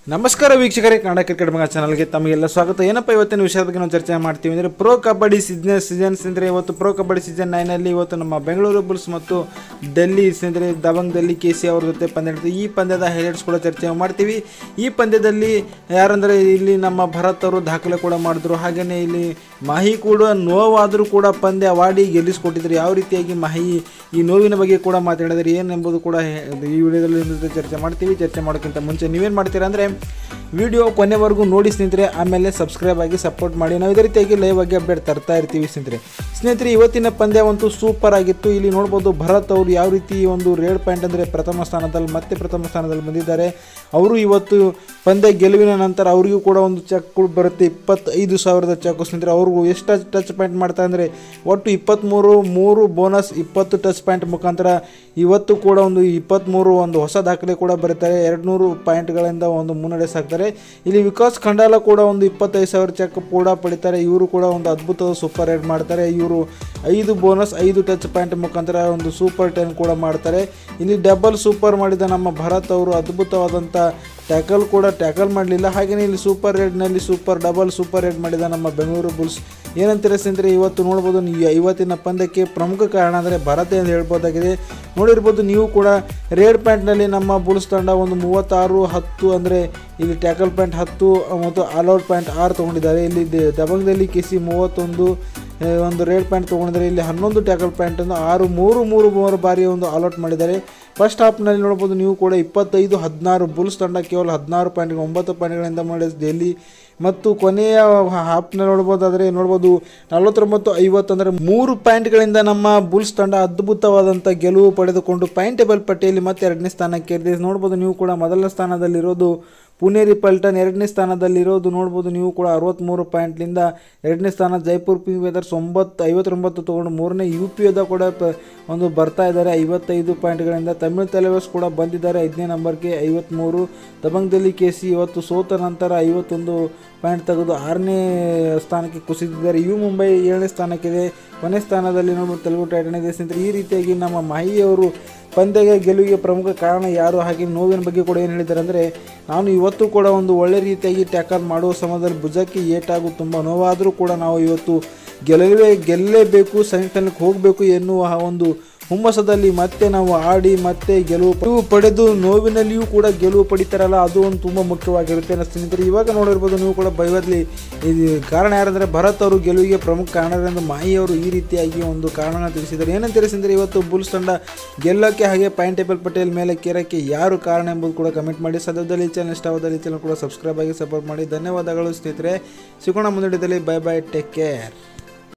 ನಮಸ್ಕಾರ ವೀಕ್ಷಕರೇ ಕನ್ನಡ ಕ್ರಿಕೆಟ್ ಮಗ ಚಾನಲ್ಗೆ ತಮಗೆಲ್ಲ ಸ್ವಾಗತ ಏನಪ್ಪ ಇವತ್ತಿನ ವಿಷಯದ ಬಗ್ಗೆ ನಾವು ಚರ್ಚೆ ಮಾಡ್ತೀವಿ ಅಂದರೆ ಪ್ರೋ ಕಬಡ್ಡಿ ಸೀಸನ್ ಸೀಸನ್ಸ್ ಅಂದರೆ ಇವತ್ತು ಪ್ರೋ ಕಬಡ್ಡಿ ಸೀಸನ್ ನೈನಲ್ಲಿ ಇವತ್ತು ನಮ್ಮ ಬೆಂಗಳೂರು ಬುಲ್ಸ್ ಮತ್ತು ಡೆಲ್ಲಿ ಅಂದರೆ ದಬಂಗ್ದಲ್ಲಿ ಕೆ ಸಿ ಅವ್ರ ಜೊತೆ ಪಂದ್ಯ ನಡೆಯುತ್ತೆ ಈ ಪಂದ್ಯದ ಹೈಲೈಟ್ಸ್ ಕೂಡ ಚರ್ಚೆ ಮಾಡ್ತೀವಿ ಈ ಪಂದ್ಯದಲ್ಲಿ ಯಾರಂದರೆ ಇಲ್ಲಿ ನಮ್ಮ ಭರತ್ ಅವರು ದಾಖಲೆ ಕೂಡ ಮಾಡಿದ್ರು ಹಾಗೆಯೇ ಇಲ್ಲಿ ಮಾಹಿ ಕೂಡ ನೋವಾದರೂ ಕೂಡ ಪಂದ್ಯವಾಡಿ ಗೆಲ್ಲಿಸ್ಕೊಟ್ಟಿದ್ರು ಯಾವ ರೀತಿಯಾಗಿ ಮಾಹಿ ಈ ನೋವಿನ ಬಗ್ಗೆ ಕೂಡ ಮಾತಾಡಿದರೆ ಏನೆಂಬುದು ಕೂಡ ಹೇ- ಈ ವಿಡಿಯೋದಲ್ಲಿ ನಿಮ್ ಜೊತೆ ಚರ್ಚೆ ಮಾಡ್ತೀವಿ ಚರ್ಚೆ ಮಾಡೋಕ್ಕಿಂತ ಮುಂಚೆ ನೀವೇನು ಮಾಡ್ತೀರಾ ಅಂದರೆ ವಿಡಿಯೋ ಕೊನೆವರೆಗೂ ನೋಡಿ ಸ್ನೇಹಿತರೆ ಆಮೇಲೆ ಸಬ್ಸ್ಕ್ರೈಬ್ ಆಗಿ ಸಪೋರ್ಟ್ ಮಾಡಿ ನಾವು ಇದೇ ರೀತಿಯಾಗಿ ಲೈವ್ ಆಗಿ ಅಪ್ಡೇಟ್ ತರ್ತಾ ಇರ್ತೀವಿ ಸ್ನೇಹಿತರೆ ಸ್ನೇಹಿತರೆ ಇವತ್ತಿನ ಪಂದ್ಯವಂತೂ ಸೂಪರ್ ಆಗಿತ್ತು ಇಲ್ಲಿ ನೋಡ್ಬೋದು ಭರತ್ ಅವರು ಯಾವ ರೀತಿ ಒಂದು ರೇಡ್ ಪಾಯಿಂಟ್ ಅಂದರೆ ಪ್ರಥಮ ಸ್ಥಾನದಲ್ಲಿ ಮತ್ತೆ ಪ್ರಥಮ ಸ್ಥಾನದಲ್ಲಿ ಬಂದಿದ್ದಾರೆ ಅವರು ಇವತ್ತು ಪಂದ್ಯ ಗೆಲುವಿನ ನಂತರ ಅವರಿಗೂ ಕೂಡ ಒಂದು ಚೆಕ್ ಬರುತ್ತೆ ಇಪ್ಪತ್ತೈದು ಸಾವಿರದ ಚೆಕ್ ಸ್ನೇಹಿತರೆ ಅವ್ರಿಗೂ ಎಷ್ಟು ಟಚ್ ಪಾಯಿಂಟ್ ಮಾಡ್ತಾರೆ ಅಂದರೆ ಒಟ್ಟು ಇಪ್ಪತ್ತ್ಮೂರು ಮೂರು ಬೋನಸ್ ಇಪ್ಪತ್ತು ಟಚ್ ಪಾಯಿಂಟ್ ಮುಖಾಂತರ ಇವತ್ತು ಕೂಡ ಒಂದು ಇಪ್ಪತ್ತ್ಮೂರು ಒಂದು ಹೊಸ ದಾಖಲೆ ಕೂಡ ಬರೀತಾರೆ ಎರಡು ನೂರು ಪಾಯಿಂಟ್ಗಳಿಂದ ಒಂದು ಮುನ್ನಡೆ ಸಾಕ್ತಾರೆ ಇಲ್ಲಿ ವಿಕಾಸ್ ಖಂಡಾಲ ಕೂಡ ಒಂದು ಇಪ್ಪತ್ತೈದು ಸಾವಿರ ಚೆಕ್ ಕೂಡ ಪಡಿತಾರೆ ಇವರು ಕೂಡ ಒಂದು ಅದ್ಭುತ ಸೂಪರ್ ರೈಡ್ ಮಾಡ್ತಾರೆ ಇವರು ಐದು ಬೋನಸ್ ಐದು ಟಚ್ ಪಾಯಿಂಟ್ ಮುಖಾಂತರ ಒಂದು ಸೂಪರ್ ಟೆನ್ ಕೂಡ ಮಾಡ್ತಾರೆ ಇಲ್ಲಿ ಡಬಲ್ ಸೂಪರ್ ಮಾಡಿದ ನಮ್ಮ ಭರತ್ ಅವರು ಅದ್ಭುತವಾದಂಥ ಟ್ಯಾಕಲ್ ಕೂಡ ಟ್ಯಾಕಲ್ ಮಾಡಲಿಲ್ಲ ಹಾಗೆಯೇ ಇಲ್ಲಿ ಸೂಪರ್ ರೇಡ್ನಲ್ಲಿ ಸೂಪರ್ ಡಬಲ್ ಸೂಪರ್ ರೇಡ್ ಮಾಡಿದ ನಮ್ಮ ಬೆಂಗಳೂರು ಬುಲ್ಸ್ ಏನಂತೀರ ಸ್ನೇಹಿತರೆ ಇವತ್ತು ನೋಡ್ಬೋದು ನೀವು ಇವತ್ತಿನ ಪಂದ್ಯಕ್ಕೆ ಪ್ರಮುಖ ಕಾರಣ ಅಂದರೆ ಭಾರತ ಎಂದು ಹೇಳ್ಬೋದಾಗಿದೆ ನೋಡಿರ್ಬೋದು ನೀವು ಕೂಡ ರೇಡ್ ಪ್ಯಾಂಟ್ನಲ್ಲಿ ನಮ್ಮ ಬುಲ್ಸ್ ತಂಡ ಒಂದು ಮೂವತ್ತಾರು ಹತ್ತು ಅಂದರೆ ಇಲ್ಲಿ ಟ್ಯಾಕಲ್ ಪ್ಯಾಂಟ್ ಹತ್ತು ಮತ್ತು ಆಲ್ಔಟ್ ಪ್ಯಾಂಟ್ ಆರು ತೊಗೊಂಡಿದ್ದಾರೆ ಇಲ್ಲಿ ದ- ದಬಂಗದಲ್ಲಿ ಕೆಸಿ ಮೂವತ್ತೊಂದು ಆ, ಒಂದು ರೇಡ್ ಪ್ಯಾಂಟ್ ತೊಗೊಂಡಿದ್ದಾರೆ ಇಲ್ಲಿ ಹನ್ನೊಂದು ಟ್ಯಾಕಲ್ ಪ್ಯಾಂಟನ್ನು ಆರು ಮೂರು ಮೂರು ಮೂರು ಬಾರಿ ಒಂದು ಆಲ್ಔಟ್ ಮಾಡಿದ್ದಾರೆ ಫಸ್ಟ್ ಹಾಫ್ನಲ್ಲಿ ನೋಡ್ಬೋದು ನೀವು ಕೂಡ ಇಪ್ಪತ್ತೈದು ಹದಿನಾರು ಬುಲ್ಸ್ ತಂಡ ಕೇವಲ ಹದಿನಾರು ಪಾಯಿಂಟ್ಗೆ ಒಂಬತ್ತು ಪಾಯಿಂಟ್ಗಳಿಂದ ಮಾಡಿದ ಡೆಲ್ಲಿ ಮತ್ತು ಕೊನೆಯ ಹಾಫ್ನಲ್ಲಿ ನೋಡ್ಬೋದಾದರೆ ನೋಡ್ಬೋದು ನಲವತ್ತೊಂಬತ್ತು ಐವತ್ತು ಅಂದರೆ ಮೂರು ಪಾಯಿಂಟ್ಗಳಿಂದ ನಮ್ಮ ಬುಲ್ಸ್ ತಂಡ ಅದ್ಭುತವಾದಂಥ ಗೆಲುವು ಪಡೆದುಕೊಂಡು ಪಾಯಿಂಟ್ ಟೇಬಲ್ ಪಟ್ಟಿಯಲ್ಲಿ ಮತ್ತೆ ಎರಡನೇ ಸ್ಥಾನಕ್ಕೆ ಏರಿದೆ ನೋಡ್ಬೋದು ನೀವು ಕೂಡ ಮೊದಲ ಸ್ಥಾನದಲ್ಲಿರೋದು ಪುನೇರಿ ಪಲ್ಟನ್ ಎರಡನೇ ಸ್ಥಾನದಲ್ಲಿರೋದು ನೋಡ್ಬೋದು ನೀವು ಕೂಡ ಅರವತ್ತ್ಮೂರು ಪಾಯಿಂಟ್ಲಿಂದ ಎರಡನೇ ಸ್ಥಾನ ಜೈಪುರ್ ಪಿ ವೆದರ್ಸ್ ಒಂಬತ್ತು ಐವತ್ತೊಂಬತ್ತು ತೊಗೊಂಡು ಮೂರನೇ ಯು ಪಿ ಯದ ಕೂಡ ಪ- ಒಂದು ಬರ್ತಾ ಇದ್ದಾರೆ ಐವತ್ತೈದು ಪಾಯಿಂಟ್ಗಳಿಂದ ತಮಿಳ್ ತಲೆವಸ್ ಕೂಡ ಬಂದಿದ್ದಾರೆ ಐದನೇ ನಂಬರ್ಗೆ ಐವತ್ತ್ಮೂರು ದಬಂಗದಲ್ಲಿ ಕೆ ಸಿ ಇವತ್ತು ಸೋತ ನಂತರ ಐವತ್ತೊಂದು ಪಾಯಿಂಟ್ ತೆಗೆದು ಆರನೇ ಸ್ಥಾನಕ್ಕೆ ಕುಸಿದಿದ್ದಾರೆ ಯು ಮುಂಬೈ ಏಳನೇ ಸ್ಥಾನಕ್ಕಿದೆ ಕೊನೆ ಸ್ಥಾನದಲ್ಲಿ ನೋಡ್ಬೋದು ತೆಲುಗು ಟೈಟನ್ ಇದೆ ಸ್ನೇಹಿತರೆ ಈ ರೀತಿಯಾಗಿ ನಮ್ಮ ಮಾಹಿಯವರು ಪಂದ್ಯಗೆ ಗೆಲುವಿಗೆ ಪ್ರಮುಖ ಕಾರಣ ಯಾರು ಹಾಗೆ ನೋವಿನ ಬಗ್ಗೆ ಕೂಡ ಏನು ಹೇಳಿದ್ದಾರೆ ಅಂದರೆ ನಾನು ಇವತ್ತು ಕೂಡ ಒಂದು ಒಳ್ಳೆ ರೀತಿಯಾಗಿ ಟ್ಯಾಕಲ್ ಮಾಡುವ ಸಮಯದಲ್ಲಿ ಭುಜಕ್ಕೆ ಏಟಾಗು ತುಂಬ ನೋವಾದರೂ ಕೂಡ ನಾವು ಇವತ್ತು ಗೆಲ್ಲವೇ ಗೆಲ್ಲಲೇಬೇಕು ಸೆಮಿಫೈನಲ್ಗೆ ಹೋಗಬೇಕು ಎನ್ನುವ ಆ ಒಂದು ಹುಮ್ಮಸದಲ್ಲಿ ಮತ್ತೆ ನಾವು ಆಡಿ ಮತ್ತೆ ಗೆಲುವು ಗೆಲುವು ಪಡೆದು ನೋವಿನಲ್ಲಿಯೂ ಕೂಡ ಗೆಲುವು ಪಡಿತಾರಲ್ಲ ಅದು ಒಂದು ತುಂಬ ಮುಖ್ಯವಾಗಿರುತ್ತೆ ಅನ್ನೋ ಸ್ನೇಹಿತರೆ ಇವಾಗ ನೋಡಿರ್ಬೋದು ನೀವು ಕೂಡ ಬೈವರ್ಲಿ ಇದು ಕಾರಣ ಯಾರಂದರೆ ಭರತ್ ಅವರು ಗೆಲುವಿಗೆ ಪ್ರಮುಖ ಕಾರಣರೆಂದು ಮಾಯಿ ಅವರು ಈ ರೀತಿಯಾಗಿ ಒಂದು ಕಾರಣನ ತಿಳಿಸಿದ್ದಾರೆ ಏನಂತ ತಿಳಿಸಿದರೆ ಇವತ್ತು ಬುಲ್ಸ್ ತಂಡ ಗೆಲ್ಲೋಕ್ಕೆ ಹಾಗೆ ಪಾಯಿಂಟ್ ಟೇಬಲ್ ಪಟ್ಟಿಯಲ್ಲಿ ಮೇಲೆ ಕೇರಕ್ಕೆ ಯಾರು ಕಾರಣ ಎಂಬುದು ಕೂಡ ಕಮೆಂಟ್ ಮಾಡಿ ಸದ್ಯದಲ್ಲಿ ಚಾನಲ್ ಇಷ್ಟವಾದಲ್ಲಿ ಚಾನಲ್ ಕೂಡ ಸಬ್ಸ್ಕ್ರೈಬ್ ಆಗಿ ಸಪೋರ್ಟ್ ಮಾಡಿ ಧನ್ಯವಾದಗಳು ಸ್ನೇಹಿತರೆ ಸಿಗೋಣ ಮುಂದಿಡದಲ್ಲಿ ಬೈ ಬೈ ಟೇಕ್ ಕೇರ್